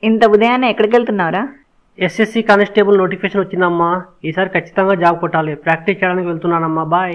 ఇంత ఉదయాన్నే ఎక్కడికి వెళ్తున్నావురా ఎస్ఎస్సి కానిస్టేబుల్ నోటిఫికేషన్ వచ్చిందమ్మా ఈసారి ఖచ్చితంగా జాబ్ కొట్టాలి ప్రాక్టీస్ చేయడానికి వెళ్తున్నానమ్మా బాయ్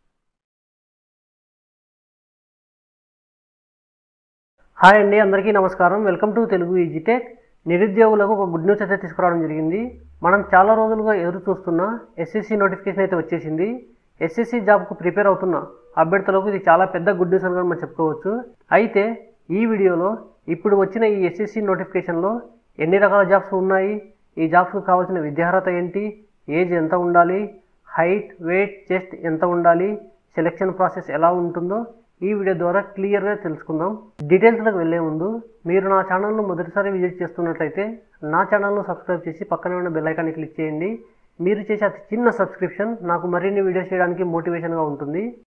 హాయ్ అండి అందరికీ నమస్కారం వెల్కమ్ టు తెలుగు ఈజీటెక్ నిరుద్యోగులకు ఒక గుడ్ న్యూస్ అయితే తీసుకురావడం జరిగింది మనం చాలా రోజులుగా ఎదురు చూస్తున్న ఎస్ఎస్సి నోటిఫికేషన్ అయితే వచ్చేసింది ఎస్ఎస్సి జాబ్కు ప్రిపేర్ అవుతున్న అభ్యర్థులకు ఇది చాలా పెద్ద గుడ్ న్యూస్ అని కూడా మనం చెప్పుకోవచ్చు అయితే ఈ వీడియోలో ఇప్పుడు వచ్చిన ఈ ఎస్ఎస్సి నోటిఫికేషన్లో ఎన్ని రకాల జాబ్స్ ఉన్నాయి ఈ జాబ్స్కు కావాల్సిన విద్యార్హత ఏంటి ఏజ్ ఎంత ఉండాలి హైట్ వెయిట్ చెస్ట్ ఎంత ఉండాలి సెలెక్షన్ ప్రాసెస్ ఎలా ఉంటుందో ఈ వీడియో ద్వారా క్లియర్గా తెలుసుకుందాం డీటెయిల్స్లోకి వెళ్ళే ముందు మీరు నా ఛానల్ను మొదటిసారి విజిట్ చేస్తున్నట్లయితే నా ఛానల్ను సబ్స్క్రైబ్ చేసి పక్కనే ఉన్న బెల్ ఐకాన్ని క్లిక్ చేయండి మీరు చేసే అతి చిన్న సబ్స్క్రిప్షన్ నాకు మరిన్ని వీడియోస్ చేయడానికి మోటివేషన్గా ఉంటుంది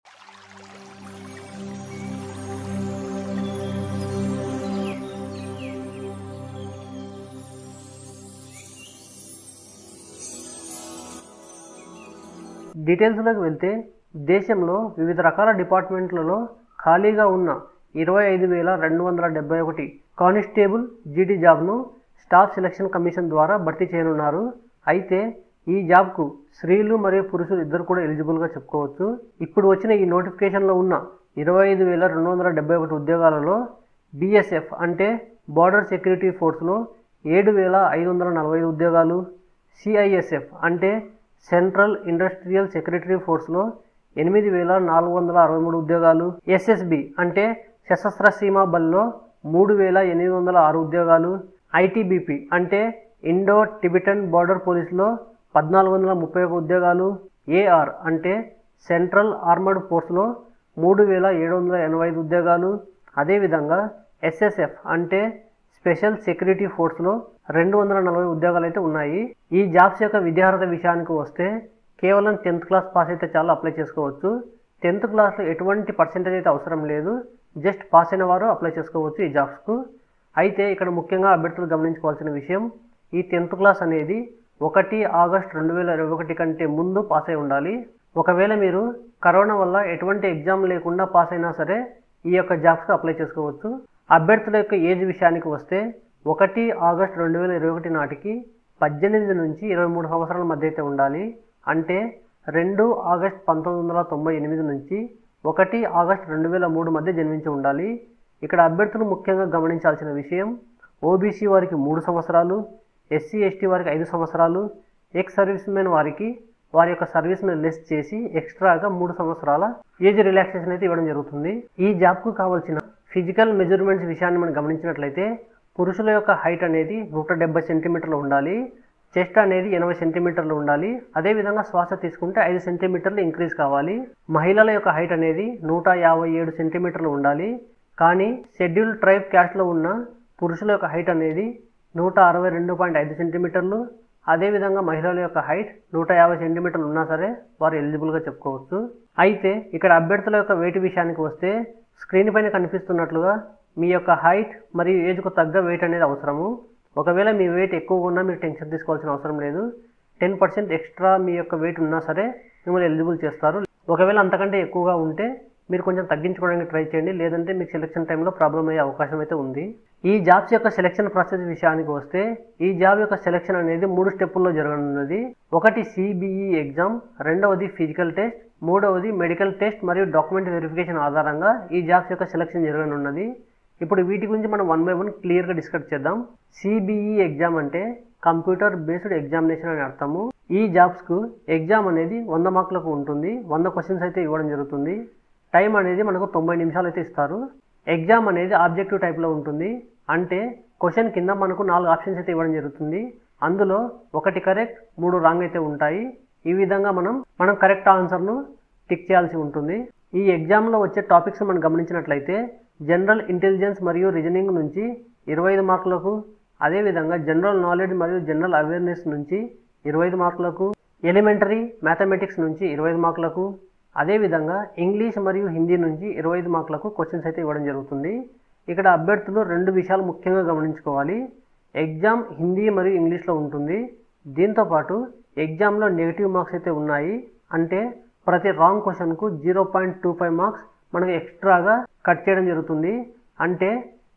డీటెయిల్స్లోకి వెళ్తే దేశంలో వివిధ రకాల డిపార్ట్మెంట్లలో ఖాళీగా ఉన్న ఇరవై ఐదు వేల రెండు వందల డెబ్బై ఒకటి కానిస్టేబుల్ జీడీ జాబ్ను స్టాఫ్ సెలక్షన్ కమిషన్ ద్వారా భర్తీ చేయనున్నారు అయితే ఈ జాబ్కు స్త్రీలు మరియు పురుషులు ఇద్దరు కూడా ఎలిజిబుల్గా చెప్పుకోవచ్చు ఇప్పుడు వచ్చిన ఈ నోటిఫికేషన్లో ఉన్న ఇరవై ఐదు వేల రెండు వందల డెబ్బై ఒకటి ఉద్యోగాలలో బీఎస్ఎఫ్ అంటే బార్డర్ సెక్యూరిటీ ఫోర్స్లో ఏడు వేల ఐదు వందల నలభై ఐదు ఉద్యోగాలు సిఐఎస్ఎఫ్ అంటే సెంట్రల్ ఇండస్ట్రియల్ సెక్రటరీ ఫోర్స్లో ఎనిమిది వేల నాలుగు వందల అరవై మూడు ఉద్యోగాలు ఎస్ఎస్బి అంటే సశస్త్ర సీమా బల్లో మూడు వేల ఎనిమిది వందల ఆరు ఉద్యోగాలు ఐటీబీపీ అంటే ఇండో టిబిటన్ బార్డర్ పోలీస్లో పద్నాలుగు వందల ముప్పై ఒక ఉద్యోగాలు ఏఆర్ అంటే సెంట్రల్ ఆర్మర్డ్ ఫోర్స్లో మూడు వేల ఏడు వందల ఎనభై ఐదు ఉద్యోగాలు అదేవిధంగా ఎస్ఎస్ఎఫ్ అంటే స్పెషల్ సెక్యూరిటీ ఫోర్స్లో రెండు వందల నలభై ఉద్యోగాలు అయితే ఉన్నాయి ఈ జాబ్స్ యొక్క విద్యార్హత విషయానికి వస్తే కేవలం టెన్త్ క్లాస్ పాస్ అయితే చాలా అప్లై చేసుకోవచ్చు టెన్త్ క్లాస్లో ఎటువంటి పర్సెంటేజ్ అయితే అవసరం లేదు జస్ట్ పాస్ అయిన వారు అప్లై చేసుకోవచ్చు ఈ జాబ్స్కు అయితే ఇక్కడ ముఖ్యంగా అభ్యర్థులు గమనించుకోవాల్సిన విషయం ఈ టెన్త్ క్లాస్ అనేది ఒకటి ఆగస్ట్ రెండు వేల ఇరవై ఒకటి కంటే ముందు పాస్ అయి ఉండాలి ఒకవేళ మీరు కరోనా వల్ల ఎటువంటి ఎగ్జామ్ లేకుండా పాస్ అయినా సరే ఈ యొక్క జాబ్స్కి అప్లై చేసుకోవచ్చు అభ్యర్థుల యొక్క ఏజ్ విషయానికి వస్తే ఒకటి ఆగస్ట్ రెండు వేల ఇరవై ఒకటి నాటికి పద్దెనిమిది నుంచి ఇరవై మూడు సంవత్సరాల మధ్య అయితే ఉండాలి అంటే రెండు ఆగస్ట్ పంతొమ్మిది వందల తొంభై ఎనిమిది నుంచి ఒకటి ఆగస్ట్ రెండు వేల మూడు మధ్య జన్మించి ఉండాలి ఇక్కడ అభ్యర్థులు ముఖ్యంగా గమనించాల్సిన విషయం ఓబీసీ వారికి మూడు సంవత్సరాలు ఎస్సీ ఎస్టీ వారికి ఐదు సంవత్సరాలు ఎక్స్ సర్వీస్ మెన్ వారికి వారి యొక్క సర్వీస్ను లెస్ చేసి ఎక్స్ట్రాగా మూడు సంవత్సరాల ఏజ్ రిలాక్సేషన్ అయితే ఇవ్వడం జరుగుతుంది ఈ జాబ్కు కావాల్సిన ఫిజికల్ మెజర్మెంట్స్ విషయాన్ని మనం గమనించినట్లయితే పురుషుల యొక్క హైట్ అనేది నూట డెబ్బై సెంటీమీటర్లు ఉండాలి చెస్ట్ అనేది ఎనభై సెంటీమీటర్లు ఉండాలి అదేవిధంగా శ్వాస తీసుకుంటే ఐదు సెంటీమీటర్లు ఇంక్రీజ్ కావాలి మహిళల యొక్క హైట్ అనేది నూట యాభై ఏడు సెంటీమీటర్లు ఉండాలి కానీ షెడ్యూల్ ట్రైబ్ క్యాస్ట్లో ఉన్న పురుషుల యొక్క హైట్ అనేది నూట అరవై రెండు పాయింట్ ఐదు సెంటీమీటర్లు అదేవిధంగా మహిళల యొక్క హైట్ నూట యాభై సెంటీమీటర్లు ఉన్నా సరే వారు ఎలిజిబుల్గా చెప్పుకోవచ్చు అయితే ఇక్కడ అభ్యర్థుల యొక్క వెయిట్ విషయానికి వస్తే స్క్రీన్ పైన కనిపిస్తున్నట్లుగా మీ యొక్క హైట్ మరియు ఏజ్కు తగ్గ వెయిట్ అనేది అవసరము ఒకవేళ మీ వెయిట్ ఎక్కువగా ఉన్నా మీరు టెన్షన్ తీసుకోవాల్సిన అవసరం లేదు టెన్ పర్సెంట్ ఎక్స్ట్రా మీ యొక్క వెయిట్ ఉన్నా సరే మిమ్మల్ని ఎలిజిబుల్ చేస్తారు ఒకవేళ అంతకంటే ఎక్కువగా ఉంటే మీరు కొంచెం తగ్గించుకోవడానికి ట్రై చేయండి లేదంటే మీకు సెలక్షన్ టైంలో ప్రాబ్లం అయ్యే అవకాశం అయితే ఉంది ఈ జాబ్స్ యొక్క సెలక్షన్ ప్రాసెస్ విషయానికి వస్తే ఈ జాబ్ యొక్క సెలక్షన్ అనేది మూడు స్టెప్పుల్లో జరగనున్నది ఒకటి సిబిఈ ఎగ్జామ్ రెండవది ఫిజికల్ టెస్ట్ మూడవది మెడికల్ టెస్ట్ మరియు డాక్యుమెంట్ వెరిఫికేషన్ ఆధారంగా ఈ జాబ్స్ యొక్క సెలక్షన్ జరగనున్నది ఇప్పుడు వీటి గురించి మనం వన్ బై వన్ క్లియర్గా డిస్కస్ చేద్దాం సిబిఈ ఎగ్జామ్ అంటే కంప్యూటర్ బేస్డ్ ఎగ్జామినేషన్ అని అర్థము ఈ జాబ్స్కు ఎగ్జామ్ అనేది వంద మార్కులకు ఉంటుంది వంద క్వశ్చన్స్ అయితే ఇవ్వడం జరుగుతుంది టైం అనేది మనకు తొంభై నిమిషాలు అయితే ఇస్తారు ఎగ్జామ్ అనేది ఆబ్జెక్టివ్ టైప్లో ఉంటుంది అంటే క్వశ్చన్ కింద మనకు నాలుగు ఆప్షన్స్ అయితే ఇవ్వడం జరుగుతుంది అందులో ఒకటి కరెక్ట్ మూడు రాంగ్ అయితే ఉంటాయి ఈ విధంగా మనం మనం కరెక్ట్ ఆన్సర్ను టిక్ చేయాల్సి ఉంటుంది ఈ ఎగ్జామ్లో వచ్చే టాపిక్స్ మనం గమనించినట్లయితే జనరల్ ఇంటెలిజెన్స్ మరియు రీజనింగ్ నుంచి ఇరవై ఐదు మార్కులకు అదేవిధంగా జనరల్ నాలెడ్జ్ మరియు జనరల్ అవేర్నెస్ నుంచి ఇరవై ఐదు మార్కులకు ఎలిమెంటరీ మ్యాథమెటిక్స్ నుంచి ఇరవై ఐదు మార్కులకు అదేవిధంగా ఇంగ్లీష్ మరియు హిందీ నుంచి ఇరవై ఐదు మార్కులకు క్వశ్చన్స్ అయితే ఇవ్వడం జరుగుతుంది ఇక్కడ అభ్యర్థులు రెండు విషయాలు ముఖ్యంగా గమనించుకోవాలి ఎగ్జామ్ హిందీ మరియు ఇంగ్లీష్లో ఉంటుంది దీంతోపాటు ఎగ్జామ్లో నెగిటివ్ మార్క్స్ అయితే ఉన్నాయి అంటే ప్రతి రాంగ్ క్వశ్చన్కు zero point two five marks మనకు ఎక్స్ట్రాగా కట్ చేయడం జరుగుతుంది అంటే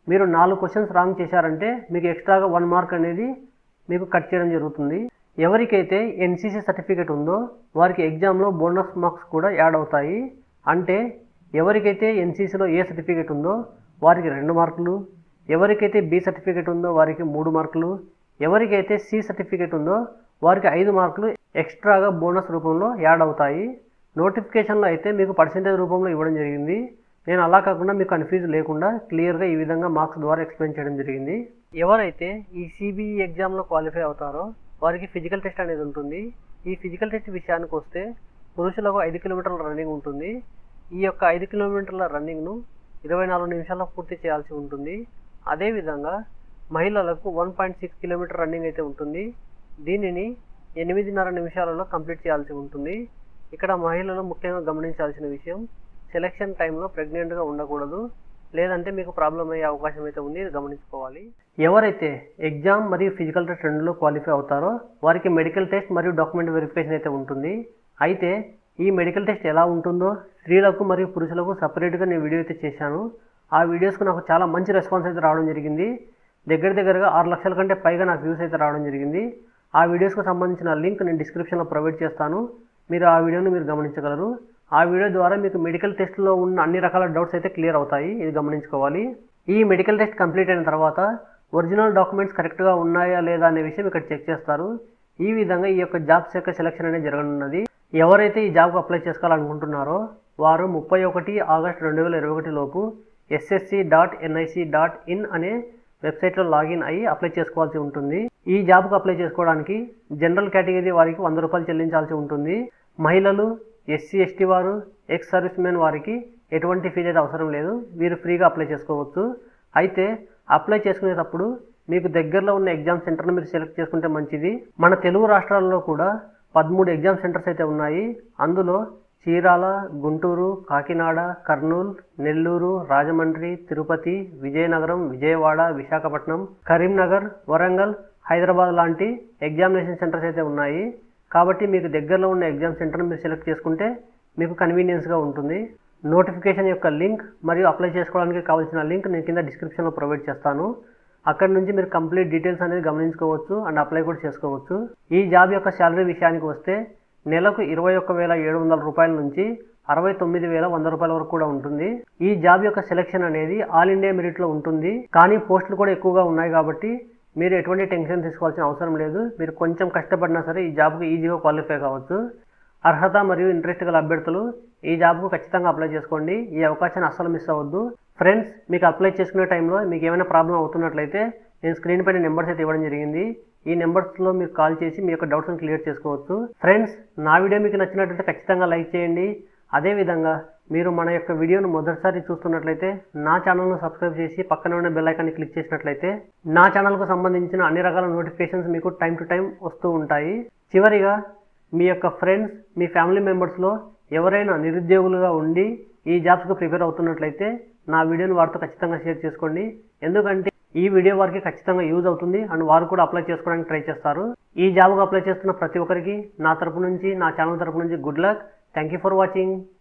మీరు నాలుగు క్వశ్చన్స్ రాంగ్ చేశారంటే మీకు ఎక్స్ట్రాగా వన్ మార్క్ అనేది మీకు కట్ చేయడం జరుగుతుంది ఎవరికైతే ఎన్సీసీ సర్టిఫికేట్ ఉందో వారికి ఎగ్జామ్లో బోనస్ మార్క్స్ కూడా యాడ్ అవుతాయి అంటే ఎవరికైతే ఎన్సీసీలో ఏ సర్టిఫికేట్ ఉందో వారికి రెండు మార్కులు ఎవరికైతే బి సర్టిఫికేట్ ఉందో వారికి మూడు మార్కులు ఎవరికైతే సి సర్టిఫికేట్ ఉందో వారికి ఐదు మార్కులు ఎక్స్ట్రాగా బోనస్ రూపంలో యాడ్ అవుతాయి నోటిఫికేషన్లో అయితే మీకు పర్సెంటేజ్ రూపంలో ఇవ్వడం జరిగింది నేను అలా కాకుండా మీకు కన్ఫ్యూజ్ లేకుండా క్లియర్గా ఈ విధంగా మార్క్స్ ద్వారా ఎక్స్ప్లెయిన్ చేయడం జరిగింది ఎవరైతే ఈ సిబిఈ ఎగ్జామ్లో క్వాలిఫై అవుతారో వారికి ఫిజికల్ టెస్ట్ అనేది ఉంటుంది ఈ ఫిజికల్ టెస్ట్ విషయానికి వస్తే పురుషులకు ఐదు కిలోమీటర్ల రన్నింగ్ ఉంటుంది ఈ యొక్క ఐదు కిలోమీటర్ల రన్నింగ్ను ఇరవై నాలుగు నిమిషాల్లో పూర్తి చేయాల్సి ఉంటుంది అదేవిధంగా మహిళలకు one point six kilometre running అయితే ఉంటుంది దీనిని ఎనిమిదిన్నర నిమిషాలలో కంప్లీట్ చేయాల్సి ఉంటుంది ఇక్కడ మహిళలు ముఖ్యంగా గమనించాల్సిన విషయం సెలక్షన్ టైంలో ప్రెగ్నెంట్గా ఉండకూడదు లేదంటే మీకు ప్రాబ్లం అయ్యే అవకాశం అయితే ఉంది ఇది గమనించుకోవాలి ఎవరైతే ఎగ్జామ్ మరియు ఫిజికల్ టెస్ట్ రెండులో క్వాలిఫై అవుతారో వారికి మెడికల్ టెస్ట్ మరియు డాక్యుమెంట్ వెరిఫికేషన్ అయితే ఉంటుంది అయితే ఈ మెడికల్ టెస్ట్ ఎలా ఉంటుందో స్త్రీలకు మరియు పురుషులకు సపరేట్గా నేను వీడియో అయితే చేశాను ఆ వీడియోస్కు నాకు చాలా మంచి రెస్పాన్స్ అయితే రావడం జరిగింది దగ్గర దగ్గరగా ఆరు లక్షల కంటే పైగా నాకు వ్యూస్ అయితే రావడం జరిగింది ఆ వీడియోస్కు సంబంధించిన లింక్ నేను డిస్క్రిప్షన్లో ప్రొవైడ్ చేస్తాను మీరు ఆ వీడియోని మీరు గమనించగలరు ఆ వీడియో ద్వారా మీకు మెడికల్ టెస్ట్లో ఉన్న అన్ని రకాల డౌట్స్ అయితే క్లియర్ అవుతాయి ఇది గమనించుకోవాలి ఈ మెడికల్ టెస్ట్ కంప్లీట్ అయిన తర్వాత ఒరిజినల్ డాక్యుమెంట్స్ కరెక్ట్గా ఉన్నాయా లేదా అనే విషయం ఇక్కడ చెక్ చేస్తారు ఈ విధంగా ఈ యొక్క జాబ్స్ యొక్క సెలక్షన్ అనేది జరగనున్నది ఎవరైతే ఈ జాబ్కు అప్లై చేసుకోవాలనుకుంటున్నారో వారు ముప్పై ఒకటి ఆగస్ట్ రెండు వేల ఇరవై ఒకటి లోపు SSC dot NIC dot in అనే వెబ్సైట్లో లాగిన్ అయ్యి అప్లై చేసుకోవాల్సి ఉంటుంది ఈ జాబ్కు అప్లై చేసుకోవడానికి జనరల్ కేటగిరీ వారికి వంద రూపాయలు చెల్లించాల్సి ఉంటుంది మహిళలు ఎస్సీ ఎస్టీ వారు ఎక్స్ సర్వీస్ మెన్ వారికి ఎటువంటి ఫీజు అయితే అవసరం లేదు వీరు ఫ్రీగా అప్లై చేసుకోవచ్చు అయితే అప్లై చేసుకునేటప్పుడు మీకు దగ్గరలో ఉన్న ఎగ్జామ్ సెంటర్ను మీరు సెలెక్ట్ చేసుకుంటే మంచిది మన తెలుగు రాష్ట్రాల్లో కూడా పదమూడు ఎగ్జామ్ సెంటర్స్ అయితే ఉన్నాయి అందులో చీరాల గుంటూరు కాకినాడ కర్నూలు నెల్లూరు రాజమండ్రి తిరుపతి విజయనగరం విజయవాడ విశాఖపట్నం కరీంనగర్ వరంగల్ హైదరాబాద్ లాంటి ఎగ్జామినేషన్ సెంటర్స్ అయితే ఉన్నాయి కాబట్టి మీకు దగ్గరలో ఉన్న ఎగ్జామ్ సెంటర్ని మీరు సెలెక్ట్ చేసుకుంటే మీకు కన్వీనియన్స్గా ఉంటుంది నోటిఫికేషన్ యొక్క లింక్ మరియు అప్లై చేసుకోవడానికి కావాల్సిన లింక్ నేను కింద డిస్క్రిప్షన్లో ప్రొవైడ్ చేస్తాను అక్కడ నుంచి మీరు కంప్లీట్ డీటెయిల్స్ అనేది గమనించుకోవచ్చు అండ్ అప్లై కూడా చేసుకోవచ్చు ఈ జాబ్ యొక్క శాలరీ విషయానికి వస్తే నెలకు ఇరవై ఒక్క వేల ఏడు వందల రూపాయల నుంచి అరవై తొమ్మిది వేల వంద రూపాయల వరకు కూడా ఉంటుంది ఈ జాబ్ యొక్క సెలెక్షన్ అనేది ఆల్ ఇండియా మెరిట్లో ఉంటుంది కానీ పోస్టులు కూడా ఎక్కువగా ఉన్నాయి కాబట్టి మీరు ఎటువంటి టెన్షన్ తీసుకోవాల్సిన అవసరం లేదు మీరు కొంచెం కష్టపడినా సరే ఈ జాబ్కి ఈజీగా క్వాలిఫై కావచ్చు అర్హత మరియు ఇంట్రెస్ట్ గల అభ్యర్థులు ఈ జాబ్కు ఖచ్చితంగా అప్లై చేసుకోండి ఈ అవకాశాన్ని అస్సలు మిస్ అవ్వద్దు ఫ్రెండ్స్ మీకు అప్లై చేసుకునే టైంలో మీకు ఏమైనా ప్రాబ్లం అవుతున్నట్లయితే నేను స్క్రీన్ పైన నెంబర్స్ అయితే ఇవ్వడం జరిగింది ఈ నెంబర్స్లో మీరు కాల్ చేసి మీ యొక్క డౌట్స్ని క్లియర్ చేసుకోవచ్చు ఫ్రెండ్స్ నా వీడియో మీకు నచ్చినట్లయితే ఖచ్చితంగా లైక్ చేయండి అదేవిధంగా మీరు మన యొక్క వీడియోను మొదటిసారి చూస్తున్నట్లయితే నా ఛానల్ను సబ్స్క్రైబ్ చేసి పక్కన ఉన్న బెల్ ఐకాన్ని క్లిక్ చేసినట్లయితే నా ఛానల్కు సంబంధించిన అన్ని రకాల నోటిఫికేషన్స్ మీకు టైం టు టైం వస్తూ ఉంటాయి చివరిగా మీ యొక్క ఫ్రెండ్స్ మీ ఫ్యామిలీ మెంబర్స్లో ఎవరైనా నిరుద్యోగులుగా ఉండి ఈ జాబ్స్కు ప్రిపేర్ అవుతున్నట్లయితే నా వీడియోని వారితో ఖచ్చితంగా షేర్ చేసుకోండి ఎందుకంటే ఈ వీడియో వారికి ఖచ్చితంగా యూజ్ అవుతుంది అండ్ వారు కూడా అప్లై చేసుకోవడానికి ట్రై చేస్తారు ఈ జాబ్కు అప్లై చేస్తున్న ప్రతి ఒక్కరికి నా తరపు నుంచి నా ఛానల్ తరపు నుంచి good luck thank you for watching